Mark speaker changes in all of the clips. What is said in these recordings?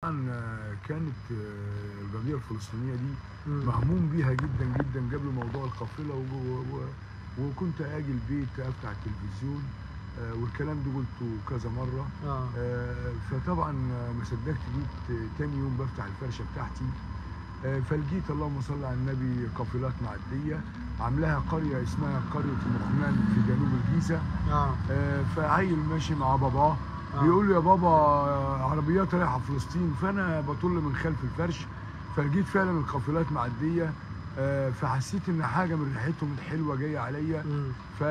Speaker 1: طبعا كانت القضيه الفلسطينيه دي
Speaker 2: مم.
Speaker 1: مهموم بيها جدا جدا قبل موضوع القافله و... و... وكنت اجي البيت افتح التلفزيون آه، والكلام ده قلته كذا مره
Speaker 2: اه
Speaker 1: آه، فطبعا ما صدقت جيت تاني يوم بفتح الفرشه بتاعتي آه، فلقيت اللهم صل على النبي قافلات معديه عاملاها قريه اسمها قريه مخنان في جنوب الجيزه
Speaker 2: اه
Speaker 1: آه، فعيل ماشي مع باباه
Speaker 2: آه.
Speaker 1: بيقول له يا بابا آه، عربيات رايحه فلسطين فانا بطل من خلف الفرش فلقيت فعلا القافلات معديه آه، فحسيت ان حاجه من ريحتهم الحلوه جايه عليا
Speaker 2: مم.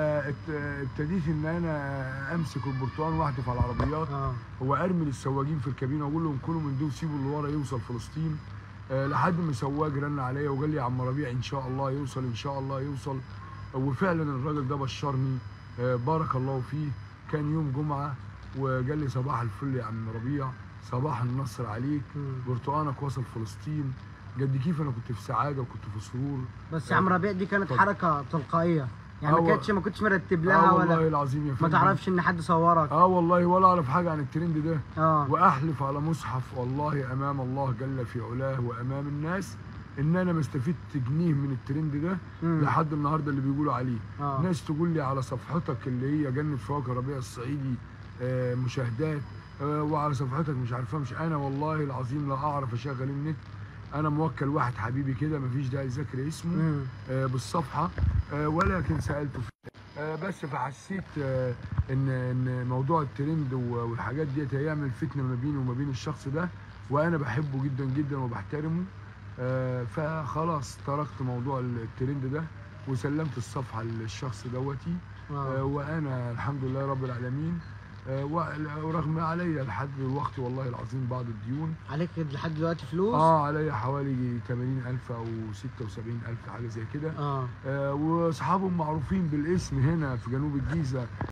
Speaker 1: فابتديت ان انا امسك البرتقال واحدف على العربيات
Speaker 2: اه
Speaker 1: وارمي للسواقين في الكابينه واقول لهم كلوا من دول سيبوا اللي ورا يوصل فلسطين آه، لحد ما سواق رن عليا وقال لي يا عم ربيع ان شاء الله يوصل ان شاء الله يوصل وفعلا الراجل ده بشرني آه، بارك الله فيه كان يوم جمعه وقال لي صباح الفل يا عم ربيع صباح النصر عليك
Speaker 2: مم.
Speaker 1: برتقانك وصل فلسطين قد كيف انا كنت في سعاده وكنت في سرور
Speaker 2: بس يا عم ربيع دي كانت
Speaker 1: اتفضل.
Speaker 2: حركه تلقائيه يعني
Speaker 1: آه
Speaker 2: ما
Speaker 1: و-
Speaker 2: كانتش ما كنتش مرتب لها
Speaker 1: اه والله
Speaker 2: ولا
Speaker 1: العظيم يا
Speaker 2: ما
Speaker 1: فندم
Speaker 2: تعرفش ان حد صورك
Speaker 1: اه والله ولا اعرف حاجه عن الترند ده
Speaker 2: اه
Speaker 1: واحلف على مصحف والله امام الله جل في علاه وامام الناس ان انا ما استفدت جنيه من الترند ده
Speaker 2: مم.
Speaker 1: لحد النهارده اللي بيقولوا عليه
Speaker 2: اه
Speaker 1: ناس تقول لي على صفحتك اللي هي جنة فواكه ربيع الصعيدي آه، مشاهدات آه، وعلى صفحتك مش عارفها مش انا والله العظيم لا اعرف اشغل النت انا موكل واحد حبيبي كده مفيش داعي ذكر اسمه
Speaker 2: مم.
Speaker 1: آه، بالصفحه آه، ولكن سالته فيه آه، بس فحسيت آه، ان ان موضوع الترند و- والحاجات ديت هيعمل فتنه ما بيني وما بين الشخص ده وانا بحبه جدا جدا وبحترمه آه، فخلاص تركت موضوع الترند ده وسلمت الصفحه للشخص دوتي آه،
Speaker 2: اه
Speaker 1: وانا الحمد لله رب العالمين آه، ورغم عليا لحد دلوقتي والله العظيم بعض الديون
Speaker 2: عليك لحد دلوقتي فلوس
Speaker 1: اه عليا حوالي 80000 او 76000 حاجه زي كده
Speaker 2: اه
Speaker 1: آه، واصحابهم معروفين بالاسم هنا في جنوب الجيزه